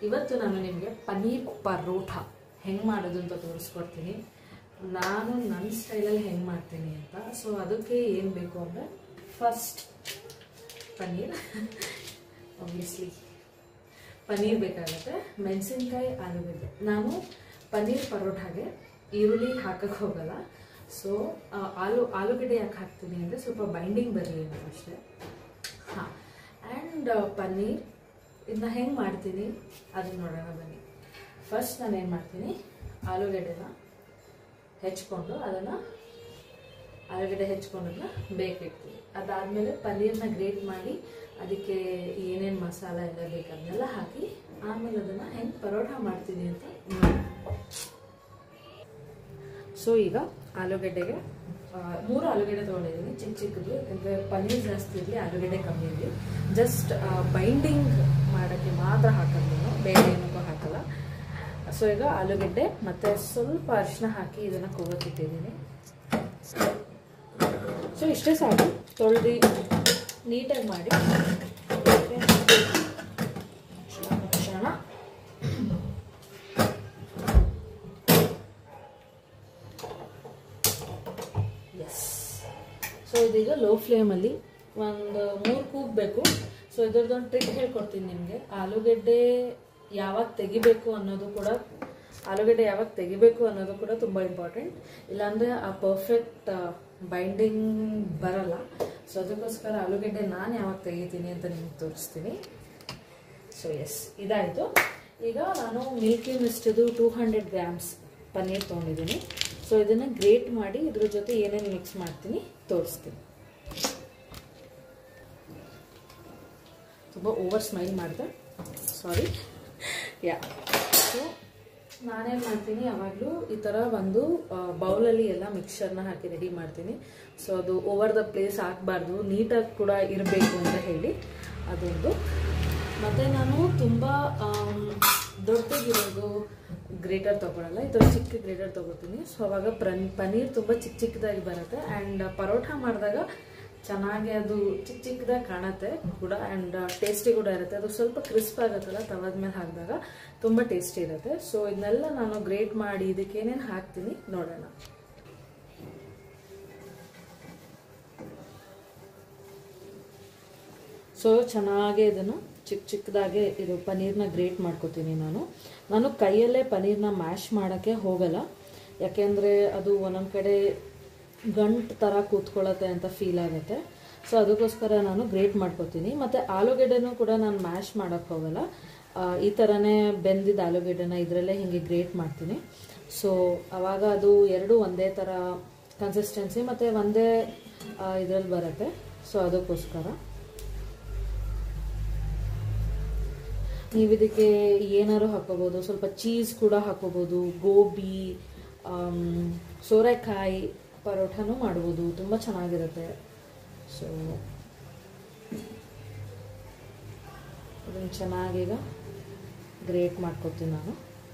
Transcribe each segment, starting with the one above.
ಇವತ್ತು ನಾನು ನಿಮಗೆ ಪನ್ನೀರ್ ಪರೋಠ ಹೆಂಗೆ ಮಾಡೋದು ಅಂತ ತೋರಿಸ್ಕೊಡ್ತೀನಿ ನಾನು ನನ್ನ ಸ್ಟೈಲಲ್ಲಿ ಹೆಂಗೆ ಮಾಡ್ತೀನಿ ಅಂತ ಸೊ ಅದಕ್ಕೆ ಏನು ಬೇಕು ಅಂದರೆ ಫಸ್ಟ್ ಪನ್ನೀರ್ ಆಬ್ವಿಯಸ್ಲಿ ಪನ್ನೀರ್ ಬೇಕಾಗುತ್ತೆ ಮೆಣಸಿನ್ಕಾಯಿ ಆಲೂಗಡ್ಡೆ ನಾನು ಪನ್ನೀರ್ ಪರೋಟಾಗೆ ಈರುಳ್ಳಿ ಹಾಕಕ್ಕೆ ಹೋಗಲ್ಲ ಸೊ ಆಲೂ ಆಲೂಗಡ್ಡೆ ಯಾಕೆ ಹಾಕ್ತೀನಿ ಅಂದರೆ ಸ್ವಲ್ಪ ಬೈಂಡಿಂಗ್ ಬರಲಿ ಅಂತ ಅಷ್ಟೇ ಹಾಂ ಆ್ಯಂಡ್ ಪನ್ನೀರ್ ಇದನ್ನ ಹೆಂಗೆ ಮಾಡ್ತೀನಿ ಅದನ್ನ ನೋಡೋಣ ಬನ್ನಿ ಫಸ್ಟ್ ನಾನು ಏನು ಮಾಡ್ತೀನಿ ಆಲೂಗಡ್ಡೆನ ಹೆಚ್ಕೊಂಡು ಅದನ್ನು ಆಲೂಗಡ್ಡೆ ಹೆಚ್ಕೊಂಡನ್ನ ಬೇಕಿಡ್ತೀನಿ ಅದಾದಮೇಲೆ ಪನ್ನೀರ್ನ ಗ್ರೇಟ್ ಮಾಡಿ ಅದಕ್ಕೆ ಏನೇನು ಮಸಾಲ ಎಲ್ಲ ಬೇಕು ಅದನ್ನೆಲ್ಲ ಹಾಕಿ ಆಮೇಲೆ ಅದನ್ನು ಹೆಂಗೆ ಪರೋಟ ಮಾಡ್ತೀನಿ ಅಂತ ನೋಡಿ ಸೊ ಈಗ ಆಲೂಗಡ್ಡೆಗೆ ಆ, ಮೂರು ಆಲೂಗಡ್ಡೆ ತೊಗೊಂಡಿದ್ದೀನಿ ಚಿಕ್ಕ ಚಿಕ್ಕದು ಯಾಕಂದರೆ ಪನ್ನೀರ್ ಜಾಸ್ತಿ ಇರಲಿ ಆಲೂಗಡ್ಡೆ ಕಮ್ಮಿ ಇರಲಿ ಜಸ್ಟ್ ಬೈಂಡಿಂಗ್ ಮಾಡೋಕ್ಕೆ ಮಾತ್ರ ಹಾಕೋದು ನಾನು ಬೇರೆ ಏನಕ್ಕೂ ಹಾಕಲ್ಲ ಸೊ ಈಗ ಆಲೂಗಡ್ಡೆ ಮತ್ತು ಸ್ವಲ್ಪ ಅರಿಶಿನ ಹಾಕಿ ಇದನ್ನು ಕೂಗಕ್ಕಿಟ್ಟಿದ್ದೀನಿ ಸೊ ಇಷ್ಟೇ ಸಾಕು ತೊಳೆದು ನೀಟಾಗಿ ಮಾಡಿ ಕ್ಷಣ ಎಸ್ ಸೊ ಇದೀಗ ಲೋ ಫ್ಲೇಮಲ್ಲಿ ಒಂದು ಮೂರು ಕೂಗಬೇಕು ಸೊ ಇದ್ರದ್ದೊಂದು ಟ್ರಿಕ್ ಹೇಳ್ಕೊಡ್ತೀನಿ ನಿಮಗೆ ಆಲೂಗೆಡ್ಡೆ ಯಾವಾಗ ತೆಗಿಬೇಕು ಅನ್ನೋದು ಕೂಡ ಆಲೂಗಡ್ಡೆ ಯಾವಾಗ ತೆಗಿಬೇಕು ಅನ್ನೋದು ಕೂಡ ತುಂಬ ಇಂಪಾರ್ಟೆಂಟ್ ಇಲ್ಲಾಂದರೆ ಆ ಪರ್ಫೆಕ್ಟ್ ಬೈಂಡಿಂಗ್ ಬರಲ್ಲ ಸೊ ಅದಕ್ಕೋಸ್ಕರ ಆಲೂಗೆಡ್ಡೆ ನಾನು ಯಾವಾಗ ತೆಗಿತೀನಿ ಅಂತ ನಿಮ್ಗೆ ತೋರಿಸ್ತೀನಿ ಸೊ ಎಸ್ ಇದಾಯಿತು ಈಗ ನಾನು ಮಿಲ್ಕಿ ಮಿಸ್ಟದು ಟೂ ಹಂಡ್ರೆಡ್ ಗ್ರಾಮ್ಸ್ ಪನ್ನೀರ್ ತೊಗೊಂಡಿದ್ದೀನಿ ಸೊ ಇದನ್ನು ಗ್ರೇಟ್ ಮಾಡಿ ಇದ್ರ ಜೊತೆ ಏನೇನು ಮಿಕ್ಸ್ ಮಾಡ್ತೀನಿ ತೋರಿಸ್ತೀನಿ ತುಂಬ ಓವರ್ ಸ್ಮೈಲ್ ಮಾಡಿದೆ ಸಾರಿ ಯಾ ಸೊ ನಾನೇನು ಮಾಡ್ತೀನಿ ಯಾವಾಗಲೂ ಈ ಥರ ಒಂದು ಬೌಲಲ್ಲಿ ಎಲ್ಲ ಮಿಕ್ಸರ್ನ ಹಾಕಿ ರೆಡಿ ಮಾಡ್ತೀನಿ ಸೊ ಅದು ಓವರ್ ದ ಪ್ಲೇಸ್ ಹಾಕಬಾರ್ದು ನೀಟಾಗಿ ಕೂಡ ಇರಬೇಕು ಅಂತ ಹೇಳಿ ಅದೊಂದು ಮತ್ತು ನಾನು ತುಂಬ ದೊಡ್ಡದಿರೋದು ಗ್ರೇಟರ್ ತೊಗೊಳಲ್ಲ ಈ ಥರ ಚಿಕ್ಕ ಗ್ರೇಟರ್ ತೊಗೋತೀನಿ ಸೊ ಅವಾಗ ಪ್ರನ್ ಪನ್ನೀರ್ ತುಂಬ ಚಿಕ್ಕ ಚಿಕ್ಕದಾಗಿ ಬರುತ್ತೆ ಆ್ಯಂಡ್ ಪರೋಟ ಮಾಡಿದಾಗ ಚೆನ್ನಾಗಿ ಅದು ಚಿಕ್ಕ ಚಿಕ್ಕದಾಗಿ ಕಾಣುತ್ತೆ ಕೂಡ ಆ್ಯಂಡ್ ಟೇಸ್ಟಿ ಕೂಡ ಇರುತ್ತೆ ಅದು ಸ್ವಲ್ಪ ಕ್ರಿಸ್ಪ್ ಆಗುತ್ತಲ್ಲ ತವದ ಮೇಲೆ ಹಾಕಿದಾಗ ತುಂಬ ಟೇಸ್ಟಿ ಇರುತ್ತೆ ಸೊ ಇದನ್ನೆಲ್ಲ ನಾನು ಗ್ರೇಟ್ ಮಾಡಿ ಇದಕ್ಕೆ ಏನೇನು ಹಾಕ್ತೀನಿ ನೋಡೋಣ ಸೊ ಚೆನ್ನಾಗಿ ಇದನ್ನು ಚಿಕ್ಕ ಚಿಕ್ಕದಾಗೆ ಇದು ಪನ್ನೀರ್ನ ಗ್ರೇಟ್ ಮಾಡ್ಕೋತೀನಿ ನಾನು ನಾನು ಕೈಯಲ್ಲೇ ಪನ್ನೀರ್ನ ಮ್ಯಾಶ್ ಮಾಡೋಕ್ಕೆ ಹೋಗಲ್ಲ ಯಾಕೆಂದರೆ ಅದು ಒಂದೊಂದು ಕಡೆ ಗಂಟು ಥರ ಕೂತ್ಕೊಳ್ಳುತ್ತೆ ಅಂತ ಫೀಲ್ ಆಗುತ್ತೆ ಸೊ ಅದಕ್ಕೋಸ್ಕರ ನಾನು ಗ್ರೇಟ್ ಮಾಡ್ಕೋತೀನಿ ಮತ್ತು ಆಲೂಗೆಡ್ಡೆನೂ ಕೂಡ ನಾನು ಮ್ಯಾಶ್ ಮಾಡೋಕ್ಕೆ ಹೋಗಲ್ಲ ಆ, ಈ ಥರನೇ ಬೆಂದಿದ್ದ ಆಲೂಗೆಡ್ಡೆನ ಇದರಲ್ಲೇ ಹೀಗೆ ಗ್ರೇಟ್ ಮಾಡ್ತೀನಿ ಸೊ ಆವಾಗ ಅದು ಎರಡು ಒಂದೇ ಥರ ಕನ್ಸಿಸ್ಟೆನ್ಸಿ ಮತ್ತು ಒಂದೇ ಇದರಲ್ಲಿ ಬರುತ್ತೆ ಸೊ ಅದಕ್ಕೋಸ್ಕರ ನೀವು ಇದಕ್ಕೆ ಏನಾದ್ರು ಹಾಕೋಬೋದು ಸ್ವಲ್ಪ ಚೀಸ್ ಕೂಡ ಹಾಕೋಬೋದು ಗೋಬಿ ಆಮ್, ಸೋರೆಕಾಯಿ ಪರೋಠನೂ ಮಾಡ್ಬೋದು ತುಂಬ ಚೆನ್ನಾಗಿರುತ್ತೆ ಸೊ ಅದನ್ನು ಚೆನ್ನಾಗೀಗ ಗ್ರೇಟ್ ಮಾಡ್ಕೊತೀನಿ ನಾನು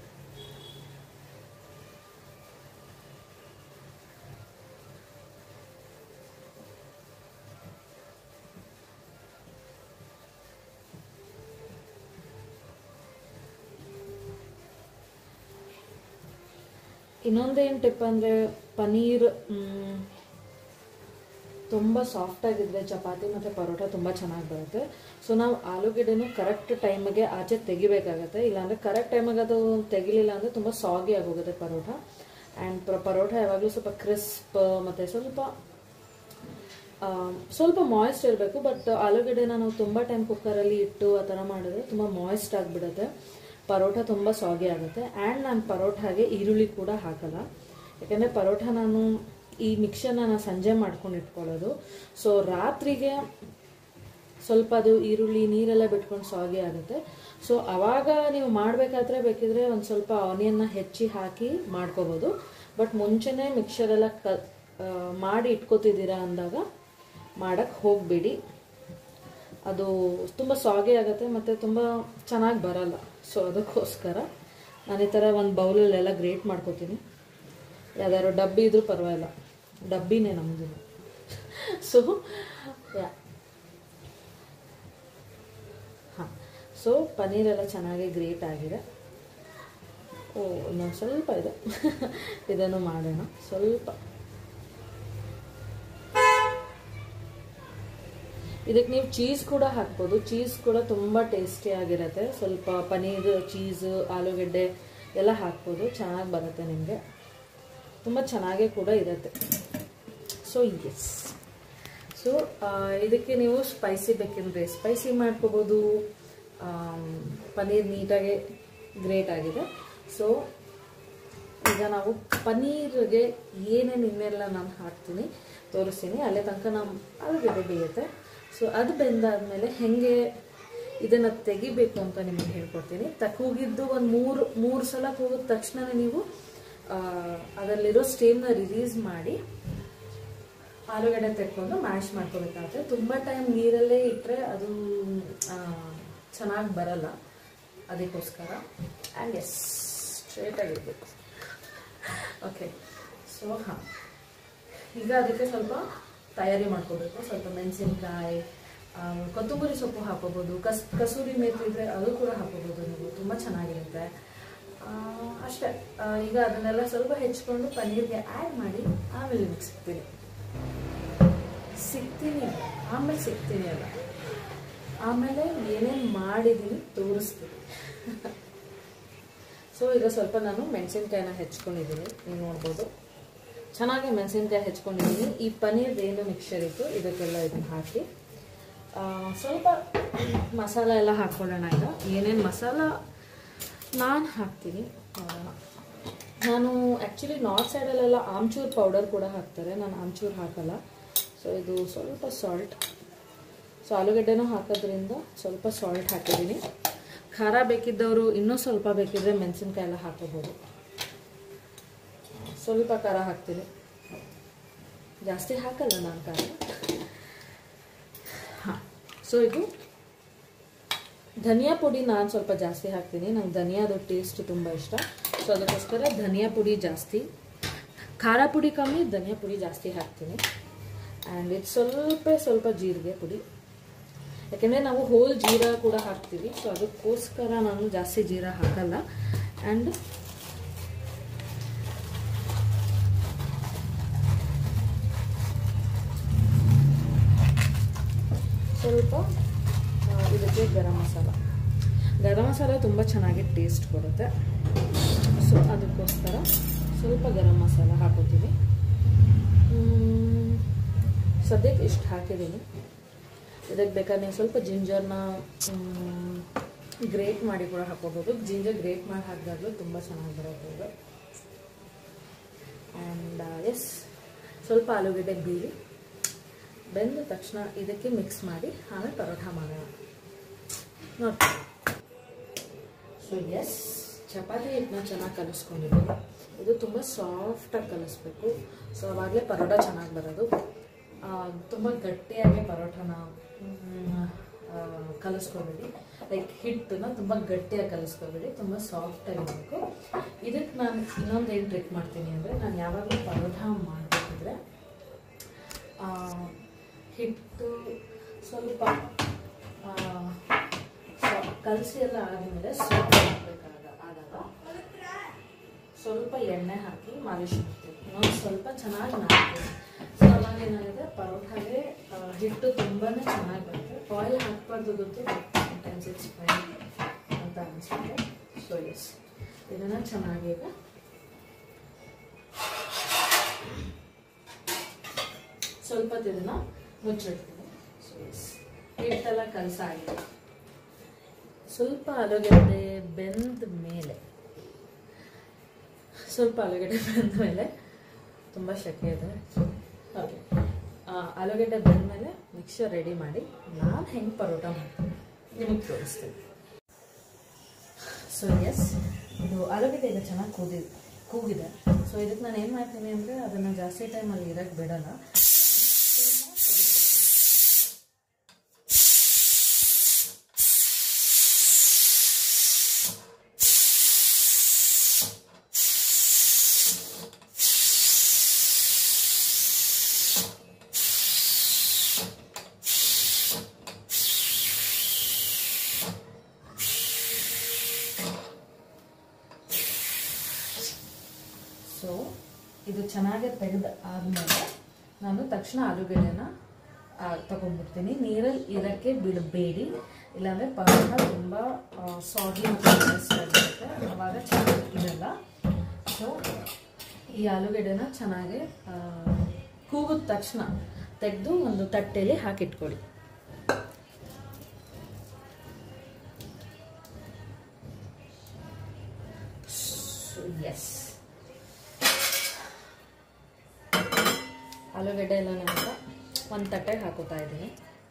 ಇನ್ನೊಂದೇನು ಟಿಪ್ ಅಂದರೆ ಪನ್ನೀರ್ ಮ್, ತುಂಬ ಸಾಫ್ಟ್ ಆಗಿದ್ರೆ ಚಪಾತಿ ಮತ್ತು ಪರೋಟ ತುಂಬ ಚೆನ್ನಾಗಿ ಬರುತ್ತೆ ಸೊ ನಾವು ಆಲೂಗೆಡ್ಡೆನೂ ಕರೆಕ್ಟ್ ಟೈಮಿಗೆ ಆಚೆ ತೆಗಿಬೇಕಾಗತ್ತೆ ಇಲ್ಲಾಂದರೆ ಕರೆಕ್ಟ್ ಟೈಮಿಗೆ ಅದು ತೆಗಿಲಿಲ್ಲ ಅಂದರೆ ತುಂಬ ಸಾಗಿ ಆಗೋಗುತ್ತೆ ಪರೋಟ ಆ್ಯಂಡ್ ಪರೋಟ ಯಾವಾಗಲೂ ಸ್ವಲ್ಪ ಕ್ರಿಸ್ಪ್ ಮತ್ತು ಸ್ವಲ್ಪ ಆ, ಸ್ವಲ್ಪ ಮಾಯ್ಸ್ಟ್ ಇರಬೇಕು ಬಟ್ ಆಲೂಗಡ್ಡೆನ ನಾವು ತುಂಬ ಟೈಮ್ ಕುಕ್ಕರಲ್ಲಿ ಇಟ್ಟು ಆ ಥರ ಮಾಡಿದ್ರೆ ತುಂಬ ಮಾಯ್ಸ್ಟ್ ಆಗಿಬಿಡುತ್ತೆ ಪರೋಟ ತುಂಬ ಸಾಗಿ ಆಗುತ್ತೆ ಆ್ಯಂಡ್ ನಾನು ಪರೋಟಾಗೆ ಈರುಳ್ಳಿ ಕೂಡ ಹಾಕಲ್ಲ ಯಾಕೆಂದರೆ ಪರೋಟ ನಾನು ಈ ಮಿಕ್ಸರ್ನ ನಾನು ಸಂಜೆ ಮಾಡ್ಕೊಂಡು ಇಟ್ಕೊಳ್ಳೋದು ಸೊ ರಾತ್ರಿಗೆ ಸ್ವಲ್ಪ ಅದು ಈರುಳ್ಳಿ ನೀರೆಲ್ಲ ಬಿಟ್ಕೊಂಡು ಸಾಗಿ ಆಗುತ್ತೆ ಸೊ ಅವಾಗ ನೀವು ಮಾಡಬೇಕಾದ್ರೆ ಬೇಕಿದ್ರೆ ಒಂದು ಸ್ವಲ್ಪ ಆನಿಯನ್ನ ಹೆಚ್ಚಿ ಹಾಕಿ ಮಾಡ್ಕೋಬೋದು ಬಟ್ ಮುಂಚೆನೇ ಮಿಕ್ಸರೆಲ್ಲ ಕ ಆ, ಮಾಡಿ ಇಟ್ಕೋತಿದ್ದೀರಾ ಅಂದಾಗ ಮಾಡೋಕ್ಕೆ ಹೋಗಬೇಡಿ ಅದು ತುಂಬ ಸಾಗಿ ಆಗುತ್ತೆ ಮತ್ತು ತುಂಬ ಚೆನ್ನಾಗಿ ಬರಲ್ಲ ಸೊ ಅದಕ್ಕೋಸ್ಕರ ನಾನು ಈ ಥರ ಒಂದು ಬೌಲಲ್ಲೆಲ್ಲ ಗ್ರೇಟ್ ಮಾಡ್ಕೋತೀನಿ ಯಾವ್ದಾದ್ರು ಡಬ್ಬಿ ಇದ್ರೂ ಪರವಾಗಿಲ್ಲ ಡಬ್ಬಿನೇ ನಮ್ಮದು ಸೊ ಯಾ ಹಾಂ ಸೊ ಪನ್ನೀರೆಲ್ಲ ಚೆನ್ನಾಗಿ ಗ್ರೇಟ್ ಆಗಿದೆ ಓ ಇನ್ನೊಂದು ಸ್ವಲ್ಪ ಇದೆ ಇದನ್ನು ಮಾಡೋಣ ಸ್ವಲ್ಪ ಇದಕ್ಕೆ ನೀವು ಚೀಸ್ ಕೂಡ ಹಾಕ್ಬೋದು ಚೀಸ್ ಕೂಡ ತುಂಬ ಟೇಸ್ಟಿಯಾಗಿರುತ್ತೆ ಸ್ವಲ್ಪ ಪನ್ನೀರ್ ಚೀಸ್ ಆಲೂಗೆಡ್ಡೆ ಎಲ್ಲ ಹಾಕ್ಬೋದು ಚೆನ್ನಾಗಿ ಬರುತ್ತೆ ನಿಮಗೆ ತುಂಬ ಚೆನ್ನಾಗೇ ಕೂಡ ಇರುತ್ತೆ ಸೊ ಎಸ್ ಸೊ ಇದಕ್ಕೆ ನೀವು ಸ್ಪೈಸಿ ಬೇಕೆಂದರೆ ಸ್ಪೈಸಿ ಮಾಡ್ಕೋಬೋದು ಪನ್ನೀರ್ ನೀಟಾಗಿ ಗ್ರೇಟ್ ಆಗಿದೆ ಸೊ ಈಗ ನಾವು ಪನ್ನೀರ್ಗೆ ಏನೇನು ಇನ್ನೆಲ್ಲ ನಾನು ಹಾಕ್ತೀನಿ ತೋರಿಸ್ತೀನಿ ಅಲ್ಲೇ ತನಕ ನಮ್ಮ ಆಲೂಗಡ್ಡೆ ಬೇಯುತ್ತೆ ಸೊ ಅದು ಬೆಂದಾದ್ಮೇಲೆ ಹೇಗೆ ಇದನ್ನು ತೆಗಿಬೇಕು ಅಂತ ನಿಮಗೆ ಹೇಳ್ಕೊಡ್ತೀನಿ ತ ಕೂಗಿದ್ದು ಒಂದು ಮೂರು ಮೂರು ಸಲ ಕೂಗಿದ ತಕ್ಷಣ ನೀವು ಅದರಲ್ಲಿರೋ ಸ್ಟೇಮ್ನ ರಿಲೀಸ್ ಮಾಡಿ ಆಲೂಗಡ್ಡೆ ತೆಕ್ಕೊಂಡು ಮ್ಯಾಶ್ ಮಾಡ್ಕೋಬೇಕಾಗುತ್ತೆ ತುಂಬ ಟೈಮ್ ನೀರಲ್ಲೇ ಇಟ್ಟರೆ ಅದು ಚೆನ್ನಾಗಿ ಬರಲ್ಲ ಅದಕ್ಕೋಸ್ಕರ ಆ್ಯಂಡ್ ಎಸ್ ಸ್ಟ್ರೇಟಾಗಿರ್ಬೇಕು ಓಕೆ ಸೊ ಹಾಂ ಈಗ ಅದಕ್ಕೆ ಸ್ವಲ್ಪ ತಯಾರಿ ಮಾಡ್ಕೋಬೇಕು ಸ್ವಲ್ಪ ಮೆಣಸಿನ್ಕಾಯಿ ಕೊತ್ತಂಬರಿ ಸೊಪ್ಪು ಹಾಕೋಬೋದು ಕಸ್ ಕಸೂರಿ ಮೇಥಿ ಇದ್ರೆ ಅದು ಕೂಡ ಹಾಕೋಬೋದು ನೀವು ತುಂಬ ಚೆನ್ನಾಗಿರುತ್ತೆ ಆ, ಅಷ್ಟೇ ಆ, ಈಗ ಅದನ್ನೆಲ್ಲ ಸ್ವಲ್ಪ ಹೆಚ್ಕೊಂಡು ಪನ್ನೀರ್ಗೆ ಆ್ಯಡ್ ಮಾಡಿ ಆಮೇಲೆ ನಿಮಗೆ ಸಿಗ್ತೀನಿ ಸಿಗ್ತೀನಿ ಆಮೇಲೆ ಸಿಗ್ತೀನಿ ಅಲ್ಲ ಆಮೇಲೆ ಏನೇನು ಮಾಡಿದ್ದೀನಿ ತೋರಿಸ್ತೀನಿ ಸೊ ಈಗ ಸ್ವಲ್ಪ ನಾನು ಮೆಣಸಿನ್ಕಾಯಿನ ಹೆಚ್ಕೊಂಡಿದ್ದೀನಿ ನೀವು ನೋಡ್ಬೋದು ಚೆನ್ನಾಗಿ ಮೆಣಸಿನ್ಕಾಯಿ ಹೆಚ್ಕೊಂಡಿದ್ದೀನಿ ಈ ಪನ್ನೀರ್ ಏನು ಮಿಕ್ಸರ್ ಇತ್ತು ಇದಕ್ಕೆಲ್ಲ ಇದನ್ನು ಹಾಕಿ ಆ, ಸ್ವಲ್ಪ ಮಸಾಲ ಎಲ್ಲ ಹಾಕ್ಕೊಳ್ಳೋಣ ಈಗ ಏನೇನು ಮಸಾಲ ನಾನು ಹಾಕ್ತೀನಿ ನೋಡೋಣ ನಾನು ಆ್ಯಕ್ಚುಲಿ ನಾರ್ತ್ ಸೈಡಲ್ಲೆಲ್ಲ ಆಮ್ಚೂರ್ ಪೌಡರ್ ಕೂಡ ಹಾಕ್ತಾರೆ ನಾನು ಆಮ್ಚೂರ್ ಹಾಕಲ್ಲ ಸೊ ಇದು ಸ್ವಲ್ಪ ಸಾಲ್ಟ್ ಸೊ ಆಲೂಗಡ್ಡೆನೂ ಹಾಕೋದ್ರಿಂದ ಸ್ವಲ್ಪ ಸಾಲ್ಟ್ ಹಾಕಿದ್ದೀನಿ ಖಾರ ಬೇಕಿದ್ದವರು ಇನ್ನೂ ಸ್ವಲ್ಪ ಬೇಕಿದ್ರೆ ಮೆಣಸಿನ್ಕಾಯಿ ಎಲ್ಲ ಹಾಕೋಬೋದು ಸ್ವಲ್ಪ ಖಾರ ಹಾಕ್ತೀನಿ ಜಾಸ್ತಿ ಹಾಕಲ್ಲ ನಾನು ಖಾರ ಹಾಂ ಸೊ ಇದು ಧನಿಯಾ ಪುಡಿ ನಾನು ಸ್ವಲ್ಪ ಜಾಸ್ತಿ ಹಾಕ್ತೀನಿ ನಂಗೆ ಧನಿಯಾದ ಟೇಸ್ಟ್ ತುಂಬ ಇಷ್ಟ ಸೊ ಅದಕ್ಕೋಸ್ಕರ ಧನಿಯಾ ಪುಡಿ ಜಾಸ್ತಿ ಖಾರ ಪುಡಿ ಕಮ್ಮಿ ಧನಿಯಾ ಪುಡಿ ಜಾಸ್ತಿ ಹಾಕ್ತೀನಿ ಆ್ಯಂಡ್ ಇದು ಸ್ವಲ್ಪ ಸ್ವಲ್ಪ ಜೀರಿಗೆ ಪುಡಿ ಯಾಕೆಂದರೆ ನಾವು ಹೋಲ್ ಜೀರಾ ಕೂಡ ಹಾಕ್ತೀವಿ ಸೊ ಅದಕ್ಕೋಸ್ಕರ ನಾನು ಜಾಸ್ತಿ ಜೀರಾ ಹಾಕಲ್ಲ ಆ್ಯಂಡ್ ಸ್ವಲ್ಪ ಆ, ಇದಕ್ಕೆ ಗರಂ ಮಸಾಲ ಗರಂ ಮಸಾಲ ತುಂಬ ಚೆನ್ನಾಗಿ ಟೇಸ್ಟ್ ಕೊಡುತ್ತೆ ಸೊ ಅದಕ್ಕೋಸ್ಕರ ಸ್ವಲ್ಪ ಗರಂ ಮಸಾಲ ಹಾಕೋತೀನಿ ಮ್, ಸದ್ಯಕ್ಕೆ ಇಷ್ಟು ಹಾಕಿದ್ದೀನಿ ಇದಕ್ಕೆ ಬೇಕಾದ್ರೆ ನೀವು ಸ್ವಲ್ಪ ಜಿಂಜರ್ನ ಗ್ರೇಟ್ ಮಾಡಿ ಕೂಡ ಹಾಕೋಬೋದು ಜಿಂಜರ್ ಗ್ರೇಟ್ ಮಾಡಿ ಹಾಕಿದಾಗಲೂ ತುಂಬ ಚೆನ್ನಾಗಿ ಬರುತ್ತೆ ಇದು ಆ್ಯಂಡ್ ಎಸ್ ಸ್ವಲ್ಪ ಆಲೂಗಡ್ಡೆ ಬೀರಿ ಬೆಂದ ತಕ್ಷಣ ಇದಕ್ಕೆ ಮಿಕ್ಸ್ ಮಾಡಿ ಆಮೇಲೆ ಪರೋಠ ಮಾಡೋಣ ನೋಡಿ ಸೊ ಎಸ್ ಚಪಾತಿ ಹಿಟ್ಟನ್ನ ಚೆನ್ನಾಗಿ ಕಲಿಸ್ಕೊಂಡಿದ್ದೀನಿ ಇದು ತುಂಬ ಸಾಫ್ಟಾಗಿ ಕಲಿಸ್ಬೇಕು ಸೊ ಅವಾಗಲೇ ಪರೋಟ ಚೆನ್ನಾಗಿ ಬರೋದು ಆ, ತುಂಬ ಗಟ್ಟಿಯಾಗಿ ಪರೋಟನ ಮ್, ಆ, ಕಲಿಸ್ಕೊಬೇಡಿ ಲೈಕ್ ಹಿಟ್ಟನ್ನ ತುಂಬ ಗಟ್ಟಿಯಾಗಿ ಕಲಿಸ್ಕೊಬೇಡಿ ತುಂಬ ಸಾಫ್ಟಾಗಿರಬೇಕು ಇದಕ್ಕೆ ನಾನು ಇನ್ನೊಂದು ಏನು ಟ್ರಿಕ್ ಮಾಡ್ತೀನಿ ಅಂದರೆ ನಾನು ಯಾವಾಗಲೂ ಪರೋಟ ಮಾಡಬೇಕಿದ್ರೆ ಆ, ಹಿಟ್ಟು ಸ್ವಲ್ಪ ಆ, ಸ- ಕಲಸಿ ಎಲ್ಲ ಆದಮೇಲೆ ಸಾಫ್ಟ್ ಹಾಕಬೇಕಾದ ಆದಾಗ ಸ್ವಲ್ಪ ಎಣ್ಣೆ ಹಾಕಿ ಮಾಲಿಶ್ ಮಾಡ್ತೀನಿ ಇನ್ನೊಂದು ಸ್ವಲ್ಪ ಚೆನ್ನಾಗಿ ನಾಡ್ತೀನಿ ಸೊ ಅವಾಗ ಏನಾಗಿದೆ ಪರೋಟಾಗೆ ಆ, ಹಿಟ್ಟು ತುಂಬಾ ಚೆನ್ನಾಗಿ ಬರುತ್ತೆ ಆಯಿಲ್ ಹಾಕ್ಬಾರ್ದು ಗೊತ್ತು ಟೈಮ್ಸ್ ಇಟ್ಸ್ ಫೈನ್ ಅಂತ ಅನಿಸುತ್ತೆ ಸೊ ಎಸ್ ಇದನ್ನು ಚೆನ್ನಾಗಿ ಈಗ ಸ್ವಲ್ಪ ಇದನ್ನ ಮುಚ್ಚಿಡ್ತೀನಿ ಸೊ ಎಸ್ ಹಿಟ್ಟೆಲ್ಲ ಕಲಸ ಆಗಿದೆ ಸ್ವಲ್ಪ ಆಲೂಗಡ್ಡೆ ಬೆಂದ ಮೇಲೆ ಸ್ವಲ್ಪ ಆಲೂಗಡ್ಡೆ ಬೆಂದ ಮೇಲೆ ತುಂಬ ಶೆಕೆ ಇದೆ ಓಕೆ ಆಲೂಗಡ್ಡೆ ಬೆಂದ ಮೇಲೆ ಮಿಕ್ಸರ್ ರೆಡಿ ಮಾಡಿ ನಾನು ಹೆಂಗೆ ಪರೋಟ ಮಾಡ್ತೀನಿ ನಿಮಗೆ ತೋರಿಸ್ತೀನಿ ಸೊ ಎಸ್ ಇದು ಆಲೂಗಡ್ಡೆ ಈಗ ಚೆನ್ನಾಗಿ ಕೂದಿ ಕೂಗಿದೆ ಸೊ ಇದಕ್ಕೆ ನಾನು ಏನು ಮಾಡ್ತೀನಿ ಅಂದರೆ ಅದನ್ನು ಜಾಸ್ತಿ ಟೈಮ್ ಅಲ್ಲಿ ಇರೋಕ್ಕೆ ಬಿಡಲ್ಲ ಸೊ ಇದು ಚೆನ್ನಾಗಿ ತೆಗೆದು ಆದಮೇಲೆ ನಾನು ತಕ್ಷಣ ಆಲೂಗೆಡ್ಡೆನ ಆ, ತಗೊಂಡ್ಬಿಡ್ತೀನಿ ನೀರಲ್ಲಿ ಇದಕ್ಕೆ ಬಿಡಬೇಡಿ ಇಲ್ಲಾಂದರೆ ಪರೋಟ ತುಂಬ ಸಾಗಿ ಆಗಿರುತ್ತೆ ಅವಾಗ ಚೆನ್ನಾಗಿ ಇರಲ್ಲ ಸೊ ಈ ಆಲೂಗೆಡ್ಡೆನ ಚೆನ್ನಾಗಿ ಆ, ಕೂಗಿದ ತಕ್ಷಣ ತೆಗೆದು ಒಂದು ತಟ್ಟೆಯಲ್ಲಿ ಹಾಕಿಟ್ಕೊಳ್ಳಿ ಎಸ್ ಆಲೂಗಡ್ಡೆ ಎಲ್ಲ ನಂತರ ಒಂದು ತಟ್ಟೆಗೆ ಹಾಕೋತಾ ಇದ್ದೀನಿ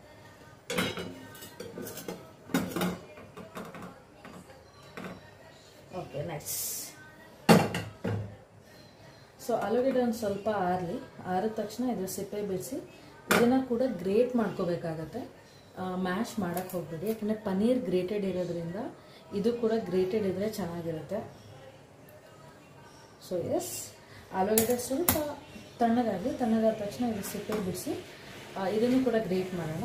ಓಕೆ ನೈಸ್ ಸೊ ಆಲೂಗಡ್ಡೆ ಒಂದು ಸ್ವಲ್ಪ ಆರಲಿ ಆರಿದ ತಕ್ಷಣ ಇದ್ರ ಸಿಪ್ಪೆ ಬಿಡಿಸಿ ಇದನ್ನು ಕೂಡ ಗ್ರೇಟ್ ಮಾಡ್ಕೋಬೇಕಾಗತ್ತೆ ಮ್ಯಾಶ್ ಮಾಡೋಕ್ಕೆ ಹೋಗ್ಬೇಡಿ ಯಾಕಂದರೆ ಪನ್ನೀರ್ ಗ್ರೇಟೆಡ್ ಇರೋದ್ರಿಂದ ಇದು ಕೂಡ ಗ್ರೇಟೆಡ್ ಇದ್ದರೆ ಚೆನ್ನಾಗಿರುತ್ತೆ ಸೊ ಎಸ್ ಆಲೂಗಡ್ಡೆ ಸ್ವಲ್ಪ ತಣ್ಣಗಾಗಲಿ ತಣ್ಣಗಾದ ತಕ್ಷಣ ಇದು ಸಿಪ್ಪೆ ಬಿಡಿಸಿ ಇದನ್ನು ಕೂಡ ಗ್ರೇಟ್ ಮಾಡೋಣ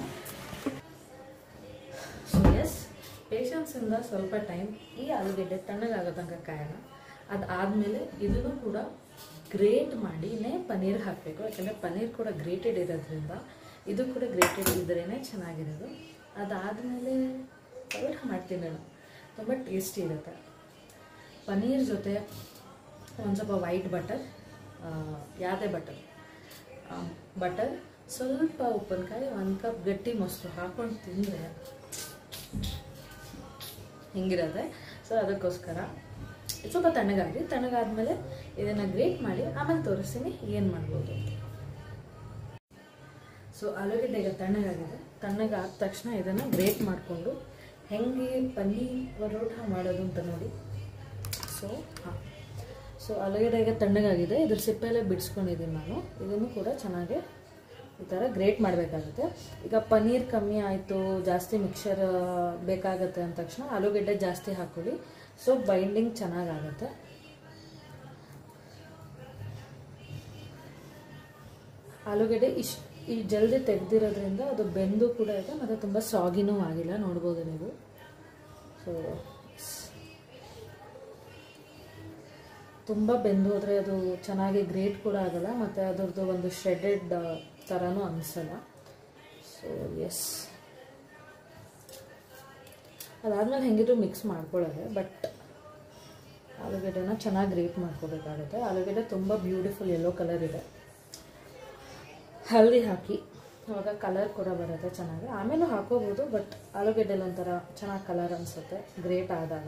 ಸೊ ಎಸ್ ಪೇಷನ್ಸಿಂದ ಸ್ವಲ್ಪ ಟೈಮ್ ಈ ಆಲೂಗೆಡ್ಡೆ ತಣ್ಣಗಾಗೋ ತನಕ ಕಾಯೋಣ ಅದಾದಮೇಲೆ ಇದನ್ನು ಕೂಡ ಗ್ರೇಟ್ ಮಾಡಿನೇ ಪನ್ನೀರ್ ಹಾಕಬೇಕು ಯಾಕಂದರೆ ಪನ್ನೀರ್ ಕೂಡ ಗ್ರೇಟೆಡ್ ಇರೋದ್ರಿಂದ ಇದು ಕೂಡ ಗ್ರೇಟೆಡ್ ಇದ್ರೇ ಚೆನ್ನಾಗಿರೋದು ಅದಾದಮೇಲೆ ಪರೋಟ ಮಾಡ್ತೀನಿ ನಾನು ತುಂಬ ಟೇಸ್ಟಿ ಇರುತ್ತೆ ಪನ್ನೀರ್ ಜೊತೆ ಒಂದು ಸ್ವಲ್ಪ ವೈಟ್ ಬಟರ್ ಯಾವುದೇ ಬಟರ್ ಬಟರ್ ಸ್ವಲ್ಪ ಉಪ್ಪಿನಕಾಯಿ ಒಂದು ಕಪ್ ಗಟ್ಟಿ ಮೊಸರು ಹಾಕೊಂಡು ತಿಂದರೆ ಹಿಂಗಿರುತ್ತೆ ಸೊ ಅದಕ್ಕೋಸ್ಕರ ಸ್ವಲ್ಪ ತಣ್ಣಗಾಗಲಿ ತಣ್ಣಗಾದ್ಮೇಲೆ ಇದನ್ನು ಗ್ರೇಟ್ ಮಾಡಿ ಆಮೇಲೆ ತೋರಿಸ್ತೀನಿ ಏನು ಮಾಡ್ಬೋದು ಅಂತ ಸೊ ಆಲೂಗಡ್ಡೆ ಈಗ ತಣ್ಣಗಾಗಿದೆ ತಣ್ಣಗಾದ ತಕ್ಷಣ ಇದನ್ನು ಗ್ರೇಟ್ ಮಾಡಿಕೊಂಡು ಹೆಂಗೆ ಪನ್ನೀರ್ ಪರೋಟ ಮಾಡೋದು ಅಂತ ನೋಡಿ ಸೊ ಹಾಂ ಸೊ ಆಲೂಗಡ್ಡೆ ಈಗ ತಣ್ಣಗಾಗಿದೆ ಇದ್ರ ಸಿಪ್ಪೆಲ್ಲ ಬಿಡಿಸ್ಕೊಂಡಿದ್ದೀನಿ ನಾನು ಇದನ್ನು ಕೂಡ ಚೆನ್ನಾಗಿ ಈ ಥರ ಗ್ರೇಟ್ ಮಾಡಬೇಕಾಗುತ್ತೆ ಈಗ ಪನ್ನೀರ್ ಕಮ್ಮಿ ಆಯಿತು ಜಾಸ್ತಿ ಮಿಕ್ಸರ್ ಬೇಕಾಗತ್ತೆ ಅಂದ ತಕ್ಷಣ ಆಲೂಗಡ್ಡೆ ಜಾಸ್ತಿ ಹಾಕೊಳ್ಳಿ ಸೊ ಬೈಂಡಿಂಗ್ ಚೆನ್ನಾಗಾಗುತ್ತೆ ಆಲೂಗಡ್ಡೆ ಇಷ್ಟು ಈ ಜಲ್ದಿ ತೆಗೆದಿರೋದ್ರಿಂದ ಅದು ಬೆಂದು ಕೂಡ ಇದೆ ಮತ್ತು ತುಂಬ ಸಾಗಿನೂ ಆಗಿಲ್ಲ ನೋಡ್ಬೋದು ನೀವು ಸೊ ತುಂಬ ಬೆಂದು ಹೋದರೆ ಅದು ಚೆನ್ನಾಗಿ ಗ್ರೇಟ್ ಕೂಡ ಆಗಲ್ಲ ಮತ್ತು ಅದರದ್ದು ಒಂದು ಶ್ರೆಡೆಡ್ ಥರನೂ ಅನಿಸಲ್ಲ ಸೊ ಎಸ್ ಅದಾದಮೇಲೆ ಹೆಂಗಿದ್ರು ಮಿಕ್ಸ್ ಮಾಡ್ಕೊಳ್ಳೋದೆ ಬಟ್ ಆಲೂಗಡ್ಡೆನ ಚೆನ್ನಾಗಿ ಗ್ರೇಟ್ ಮಾಡ್ಕೋಬೇಕಾಗುತ್ತೆ ಆಲೂಗಡ್ಡೆ ತುಂಬ ಬ್ಯೂಟಿಫುಲ್ ಯೆಲ್ಲೋ ಕಲರ್ ಇದೆ ಹಲ್ದಿ ಹಾಕಿ ಅವಾಗ ಕಲರ್ ಕೂಡ ಬರುತ್ತೆ ಚೆನ್ನಾಗಿ ಆಮೇಲೂ ಹಾಕೋಬೋದು ಬಟ್ ಆಲೂಗೆಡ್ಡೆಲಿ ಒಂಥರ ಚೆನ್ನಾಗಿ ಕಲರ್ ಅನಿಸುತ್ತೆ ಗ್ರೇಟ್ ಆದಾಗ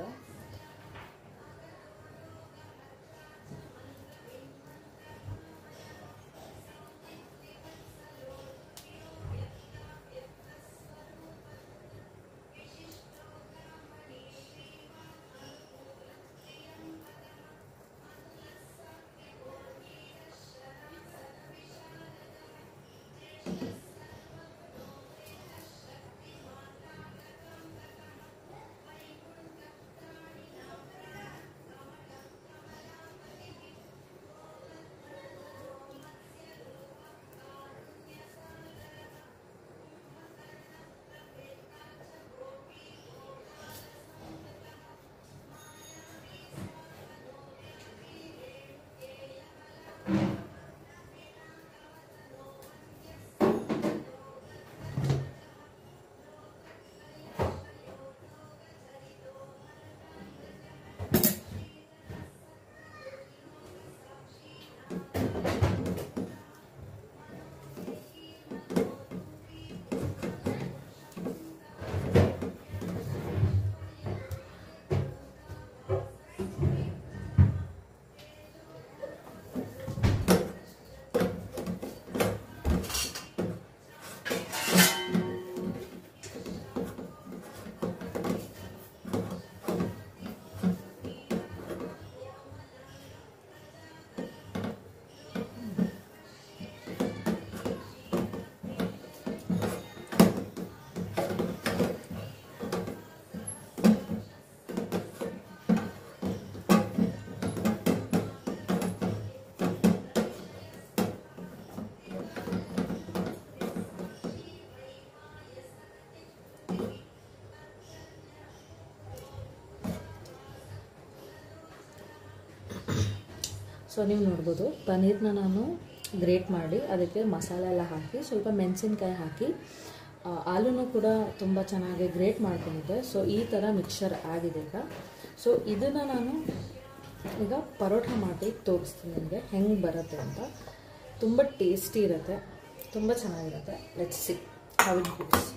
ಸೊ ನೀವು ನೋಡ್ಬೋದು ಪನ್ನೀರ್ನ ನಾನು ಗ್ರೇಟ್ ಮಾಡಿ ಅದಕ್ಕೆ ಮಸಾಲೆ ಎಲ್ಲ ಹಾಕಿ ಸ್ವಲ್ಪ ಮೆಣಸಿನ್ಕಾಯಿ ಹಾಕಿ ಆ, ಆಲೂನು ಕೂಡ ತುಂಬ ಚೆನ್ನಾಗಿ ಗ್ರೇಟ್ ಮಾಡ್ಕೊಂಡಿದ್ದೆ ಸೊ ಈ ಥರ ಮಿಕ್ಸರ್ ಆಗಿದೆ ಈಗ ಸೊ ಇದನ್ನು ನಾನು ಈಗ ಪರೋಟ ಮಾಡಿ ತೋರಿಸ್ತೀನಿ ನಿಮಗೆ ಹೆಂಗೆ ಬರುತ್ತೆ ಅಂತ ತುಂಬ ಟೇಸ್ಟಿ ಇರುತ್ತೆ ತುಂಬ ಚೆನ್ನಾಗಿರುತ್ತೆ let's see how it goes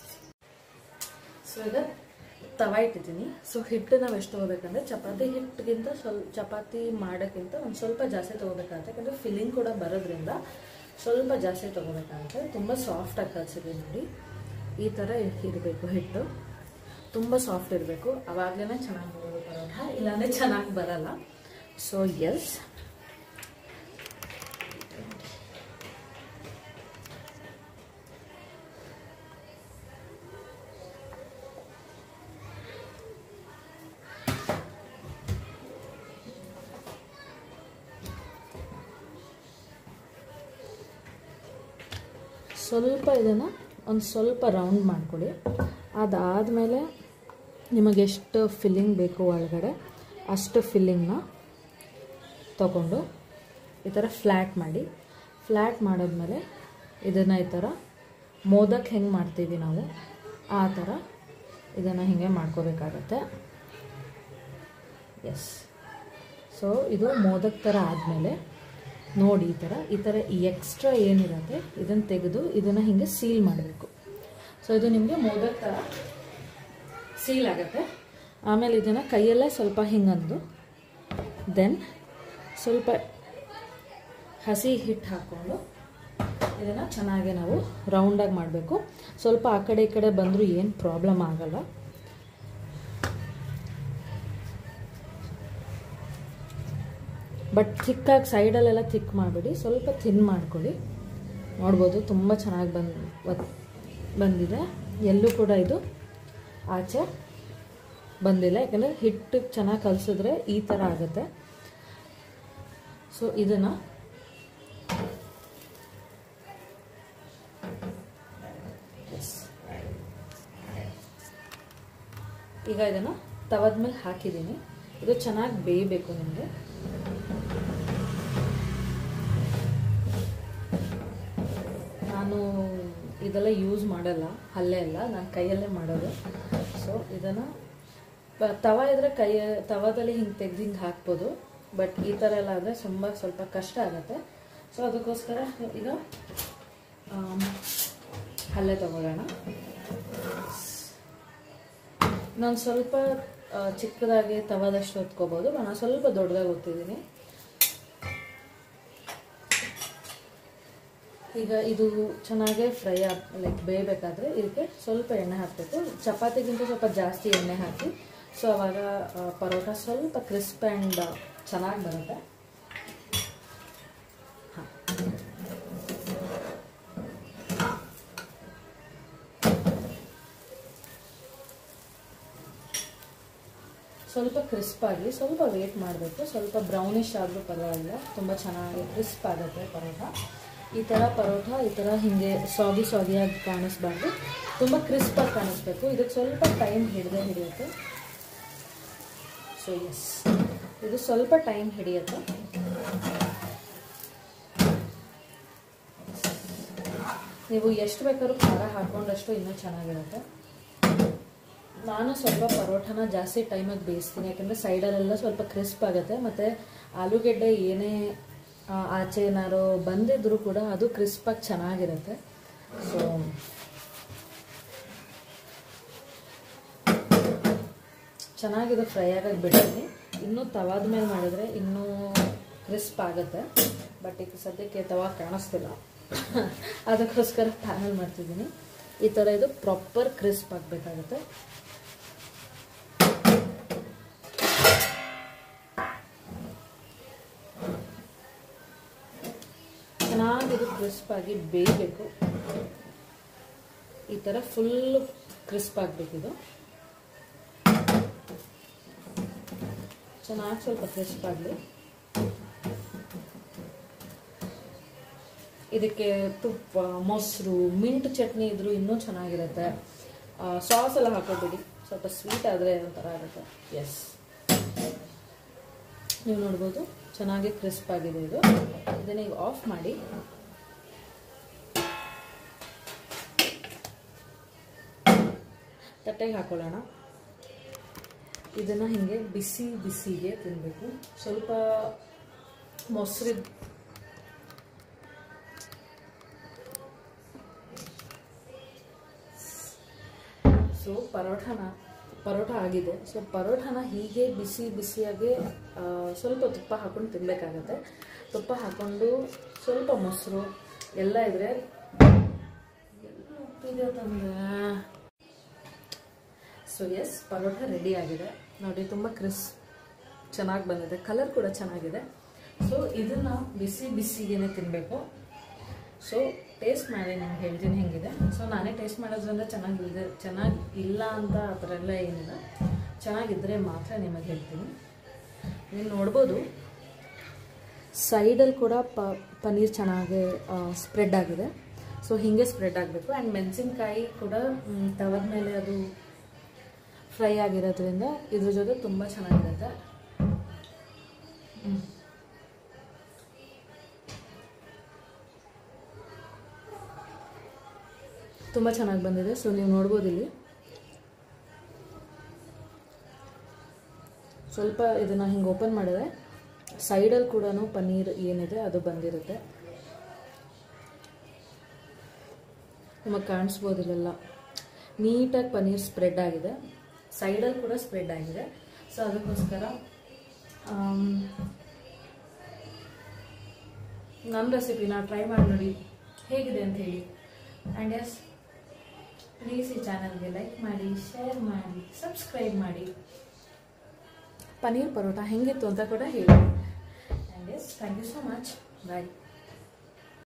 so ಈಗ ತವ ಇಟ್ಟಿದ್ದೀನಿ ಸೊ ಹಿಟ್ಟು ನಾವು ಎಷ್ಟು ತೊಗೋಬೇಕಂದ್ರೆ ಚಪಾತಿ ಹಿಟ್ಟಿಗಿಂತ ಸ್ವಲ್ಪ ಚಪಾತಿ ಮಾಡೋಕ್ಕಿಂತ ಒಂದು ಸ್ವಲ್ಪ ಜಾಸ್ತಿ ತೊಗೋಬೇಕಾಗುತ್ತೆ ಯಾಕಂದರೆ ಫಿಲ್ಲಿಂಗ್ ಕೂಡ ಬರೋದ್ರಿಂದ ಸ್ವಲ್ಪ ಜಾಸ್ತಿ ತೊಗೋಬೇಕಾಗುತ್ತೆ ತುಂಬ ಸಾಫ್ಟಾಗಿ ಕಲಿಸಿದ್ವಿ ನೋಡಿ ಈ ಥರ ಇರಬೇಕು ಹಿಟ್ಟು ತುಂಬ ಸಾಫ್ಟ್ ಇರಬೇಕು ಅವಾಗಲೇ ಚೆನ್ನಾಗಿ ಬರೋದು ಪರೋಟ ಇಲ್ಲಾಂದರೆ ಚೆನ್ನಾಗಿ ಬರಲ್ಲ ಸೊ ಎಸ್ ಸ್ವಲ್ಪ ಇದನ್ನು ಒಂದು ಸ್ವಲ್ಪ ರೌಂಡ್ ಮಾಡಿಕೊಡಿ ಅದಾದಮೇಲೆ ನಿಮಗೆಷ್ಟು ಫಿಲ್ಲಿಂಗ್ ಬೇಕು ಒಳಗಡೆ ಅಷ್ಟು ಫಿಲ್ಲಿಂಗ್ನ ತಗೊಂಡು ಈ ಥರ ಫ್ಲ್ಯಾಟ್ ಮಾಡಿ ಫ್ಲ್ಯಾಟ್ ಮಾಡಿದ್ಮೇಲೆ ಇದನ್ನು ಈ ಥರ ಮೋದಕ್ ಹೆಂಗೆ ಮಾಡ್ತೀವಿ ನಾವು ಆ ಥರ ಇದನ್ನು ಹೀಗೆ ಮಾಡ್ಕೋಬೇಕಾಗತ್ತೆ ಎಸ್ ಸೊ ಇದು ಮೋದಕ್ ಥರ ಆದಮೇಲೆ ನೋಡಿ ಈ ಥರ ಈ ಥರ ಈ ಎಕ್ಸ್ಟ್ರಾ ಏನಿರುತ್ತೆ ಇದನ್ನು ತೆಗೆದು ಇದನ್ನು ಹೀಗೆ ಸೀಲ್ ಮಾಡಬೇಕು ಸೊ ಇದು ನಿಮಗೆ ಮೋದಕ್ ಥರ ಸೀಲ್ ಆಗುತ್ತೆ ಆಮೇಲೆ ಇದನ್ನು ಕೈಯಲ್ಲೇ ಸ್ವಲ್ಪ ಹಿಂಗಂದು ದೆನ್ ಸ್ವಲ್ಪ ಹಸಿ ಹಿಟ್ಟು ಹಾಕ್ಕೊಂಡು ಇದನ್ನು ಚೆನ್ನಾಗಿ ನಾವು ರೌಂಡಾಗಿ ಮಾಡಬೇಕು ಸ್ವಲ್ಪ ಆ ಕಡೆ ಈ ಕಡೆ ಬಂದರೂ ಏನು ಪ್ರಾಬ್ಲಮ್ ಆಗಲ್ಲ ಬಟ್ ಥಿಕ್ಕಾಗಿ ಸೈಡಲ್ಲೆಲ್ಲ ಥಿಕ್ ಮಾಡಿಬಿಡಿ ಸ್ವಲ್ಪ ಥಿನ್ ಮಾಡ್ಕೊಳ್ಳಿ ನೋಡ್ಬೋದು ತುಂಬ ಚೆನ್ನಾಗಿ ಬಂದು ಬಂದಿದೆ ಎಲ್ಲೂ ಕೂಡ ಇದು ಆಚೆ ಬಂದಿಲ್ಲ ಯಾಕಂದರೆ ಹಿಟ್ಟು ಚೆನ್ನಾಗಿ ಕಲಿಸಿದ್ರೆ ಈ ಥರ ಆಗುತ್ತೆ ಸೊ ಇದನ್ನು ಈಗ ಇದನ್ನು ತವದ ಮೇಲೆ ಹಾಕಿದ್ದೀನಿ ಇದು ಚೆನ್ನಾಗಿ ಬೇಯಬೇಕು ನಿಮಗೆ ನಾನು ಇದೆಲ್ಲ ಯೂಸ್ ಮಾಡಲ್ಲ ಅಲ್ಲೇ ಎಲ್ಲ ನಾನು ಕೈಯಲ್ಲೇ ಮಾಡೋದು ಸೊ ಇದನ್ನು ತವ ಇದ್ರೆ ಕೈ ತವದಲ್ಲಿ ಹಿಂಗೆ ತೆಗ್ದು ಹಿಂಗೆ ಹಾಕ್ಬೋದು ಬಟ್ ಈ ಥರ ಎಲ್ಲ ಆದರೆ ತುಂಬ ಸ್ವಲ್ಪ ಕಷ್ಟ ಆಗುತ್ತೆ ಸೊ ಅದಕ್ಕೋಸ್ಕರ ಈಗ ಆಮ್, ಅಲ್ಲೇ ತಗೊಳ್ಳೋಣ ನಾನು ಸ್ವಲ್ಪ ಆ, ಚಿಕ್ಕದಾಗಿ ತವಾದಷ್ಟು ಹೊತ್ಕೋಬೋದು ನಾನು ಸ್ವಲ್ಪ ದೊಡ್ಡದಾಗಿ ಒತ್ತಿದ್ದೀನಿ ಈಗ ಇದು ಚೆನ್ನಾಗೇ ಫ್ರೈ ಆಗ ಲೈಕ್ ಬೇಯಬೇಕಾದ್ರೆ ಇದಕ್ಕೆ ಸ್ವಲ್ಪ ಎಣ್ಣೆ ಹಾಕಬೇಕು ಚಪಾತಿಗಿಂತ ಸ್ವಲ್ಪ ಜಾಸ್ತಿ ಎಣ್ಣೆ ಹಾಕಿ ಸೊ ಅವಾಗ ಆ, ಪರೋಟ ಸ್ವಲ್ಪ ಕ್ರಿಸ್ಪ್ ಆ್ಯಂಡ್ ಚೆನ್ನಾಗಿ ಬರುತ್ತೆ ಹಾಂ ಸ್ವಲ್ಪ ಕ್ರಿಸ್ಪ್ ಆಗಿ ಸ್ವಲ್ಪ ವೇಟ್ ಮಾಡಬೇಕು ಸ್ವಲ್ಪ ಬ್ರೌನಿಶ್ ಆದರೂ ಪರವಾಗಿಲ್ಲ ತುಂಬ ಚೆನ್ನಾಗಿ ಕ್ರಿಸ್ಪ್ ಆಗುತ್ತೆ ಪರೋಟ ಈ ಥರ ಪರೋಟ ಈ ಥರ ಹೀಗೆ ಸಾಗಿ ಸಾಗಿಯಾಗಿ ಕಾಣಿಸ್ಬಾರ್ದು ತುಂಬ ಕ್ರಿಸ್ಪಾಗಿ ಕಾಣಿಸ್ಬೇಕು ಇದಕ್ಕೆ ಸ್ವಲ್ಪ ಟೈಮ್ ಹಿಡಿದೇ ಹಿಡಿಯುತ್ತೆ ಸೊ ಎಸ್ ಇದು ಸ್ವಲ್ಪ ಟೈಮ್ ಹಿಡಿಯುತ್ತೆ ನೀವು ಎಷ್ಟು ಬೇಕಾದ್ರೂ ಖಾರ ಹಾಕೊಂಡಷ್ಟು ಇನ್ನೂ ಚೆನ್ನಾಗಿರುತ್ತೆ ನಾನು ಸ್ವಲ್ಪ ಪರೋಠನ ಜಾಸ್ತಿ ಟೈಮಿಗೆ ಬೇಯಿಸ್ತೀನಿ ಯಾಕಂದರೆ ಸೈಡಲ್ಲೆಲ್ಲ ಸ್ವಲ್ಪ ಕ್ರಿಸ್ಪ್ ಆಗುತ್ತೆ ಮತ್ತು ಆಲೂಗೆಡ್ಡೆ ಏನೇ ಆ, ಆಚೆ ಏನಾರು ಬಂದಿದ್ರೂ ಕೂಡ ಅದು ಕ್ರಿಸ್ಪಾಗಿ ಚೆನ್ನಾಗಿರುತ್ತೆ ಸೊ ಚೆನ್ನಾಗಿದೆ ಫ್ರೈ ಆಗೋಕ್ಕೆ ಬಿಡ್ತೀನಿ ಇನ್ನೂ ತವಾದ ಮೇಲೆ ಮಾಡಿದ್ರೆ ಇನ್ನೂ ಕ್ರಿಸ್ಪ್ ಆಗುತ್ತೆ ಬಟ್ ಈಗ ಸದ್ಯಕ್ಕೆ ತವಾ ಕಾಣಿಸ್ತಿಲ್ಲ ಅದಕ್ಕೋಸ್ಕರ ಪ್ಯಾನಲ್ ಮಾಡ್ತಿದ್ದೀನಿ ಈ ಥರ ಇದು ಪ್ರಾಪರ್ ಕ್ರಿಸ್ಪ್ ಆಗಬೇಕಾಗುತ್ತೆ ಚೆನ್ನಾಗಿದು ಕ್ರಿಸ್ಪ್ ಆಗಿ ಬೇಯಬೇಕು ಈ ಥರ ಫುಲ್ ಕ್ರಿಸ್ಪ್ ಆಗಬೇಕಿದು ಚೆನ್ನಾಗಿ ಸ್ವಲ್ಪ ಕ್ರಿಸ್ಪ್ ಆಗಲಿ ಇದಕ್ಕೆ ತುಪ್ಪ ಮೊಸರು ಮಿಂಟ್ ಚಟ್ನಿ ಇದ್ರೂ ಇನ್ನೂ ಚೆನ್ನಾಗಿರುತ್ತೆ ಸಾಸ್ ಎಲ್ಲ ಹಾಕೋಬೇಡಿ ಸ್ವಲ್ಪ ಸ್ವೀಟ್ ಆದರೆ ಒಂಥರ ಆಗುತ್ತೆ ಎಸ್ ನೀವು ನೋಡ್ಬೋದು ಚೆನ್ನಾಗಿ ಕ್ರಿಸ್ಪ್ ಆಗಿದೆ ಇದು ಇದನ್ನ ಈಗ ಆಫ್ ಮಾಡಿ ತಟ್ಟೆಗೆ ಹಾಕೊಳ್ಳೋಣ ಇದನ್ನು ಹಿಂಗೆ ಬಿಸಿ ಬಿಸಿಗೆ ತಿನ್ನಬೇಕು ಸ್ವಲ್ಪ ಮೊಸರು ಸೊ ಪರೋಠನ ಪರೋಟ ಆಗಿದೆ ಸೊ ಪರೋಠನ ಹೀಗೆ ಬಿಸಿ ಬಿಸಿಯಾಗಿ ಆ, ಸ್ವಲ್ಪ ತುಪ್ಪ ಹಾಕೊಂಡು ತಿನ್ನಬೇಕಾಗತ್ತೆ ತುಪ್ಪ ಹಾಕೊಂಡು ಸ್ವಲ್ಪ ಮೊಸರು ಎಲ್ಲ ಇದ್ರೆ ಎಲ್ಲ ಉಪ್ಪಿದೆ ತಂದೆ ಸೊ ಎಸ್ ಪರೋಟ ರೆಡಿ ಆಗಿದೆ ನೋಡಿ ತುಂಬ ಕ್ರಿಸ್ ಚೆನ್ನಾಗಿ ಬಂದಿದೆ ಕಲರ್ ಕೂಡ ಚೆನ್ನಾಗಿದೆ ಸೊ ಇದನ್ನ ಬಿಸಿ ಬಿಸಿಗೇನೆ ತಿನ್ನಬೇಕು ಸೊ ಟೇಸ್ಟ್ ಮಾಡಿ ನಾನು ಹೇಳ್ತೀನಿ ಹೆಂಗಿದೆ ಸೊ ನಾನೇ ಟೇಸ್ಟ್ ಮಾಡೋದ್ರಿಂದ ಚೆನ್ನಾಗಿದೆ ಚೆನ್ನಾಗಿ ಇಲ್ಲ ಅಂತ ಆ ಥರ ಎಲ್ಲ ಏನಿಲ್ಲ ಚೆನ್ನಾಗಿದ್ದರೆ ಮಾತ್ರ ನಿಮಗೆ ಹೇಳ್ತೀನಿ ನೀವು ನೋಡ್ಬೋದು ಸೈಡಲ್ಲಿ ಕೂಡ ಪ ಪನ್ನೀರ್ ಚೆನ್ನಾಗಿ ಸ್ಪ್ರೆಡ್ ಆಗಿದೆ ಸೊ ಹೀಗೆ ಸ್ಪ್ರೆಡ್ ಆಗಬೇಕು ಆ್ಯಂಡ್ ಮೆಣಸಿನ್ಕಾಯಿ ಕೂಡ ಮ್, ತವದ ಮೇಲೆ ಅದು ಫ್ರೈ ಆಗಿರೋದ್ರಿಂದ ಇದ್ರ ಜೊತೆ ತುಂಬ ಚೆನ್ನಾಗಿರುತ್ತೆ ಹ್ಮ್. ತುಂಬ ಚೆನ್ನಾಗಿ ಬಂದಿದೆ ಸೊ ನೀವು ನೋಡ್ಬೋದು ಇಲ್ಲಿ ಸ್ವಲ್ಪ ಇದನ್ನು ಹಿಂಗೆ ಓಪನ್ ಮಾಡಿದ್ರೆ ಸೈಡಲ್ಲಿ ಕೂಡ ಪನ್ನೀರ್ ಏನಿದೆ ಅದು ಬಂದಿರುತ್ತೆ ನಿಮಗೆ ಕಾಣಿಸ್ಬೋದು ಇಲ್ಲೆಲ್ಲ ನೀಟಾಗಿ ಪನ್ನೀರ್ ಸ್ಪ್ರೆಡ್ ಆಗಿದೆ ಸೈಡಲ್ಲಿ ಕೂಡ ಸ್ಪ್ರೆಡ್ ಆಗಿದೆ ಸೊ ಅದಕ್ಕೋಸ್ಕರ ಆಮ್, ನನ್ನ ರೆಸಿಪಿನ ಟ್ರೈ ಮಾಡಿ ನೋಡಿ ಹೇಗಿದೆ ಅಂತ ಹೇಳಿ ಆ್ಯಂಡ್ ಎಸ್ ಪ್ಲೀಸ್ ಈ ಚಾನಲ್ಗೆ ಲೈಕ್ ಮಾಡಿ ಶೇರ್ ಮಾಡಿ ಸಬ್ಸ್ಕ್ರೈಬ್ ಮಾಡಿ ಪನ್ನೀರ್ ಪರೋಟ ಹೆಂಗಿತ್ತು ಅಂತ ಕೂಡ ಹೇಳಿ and yes thank you so much bye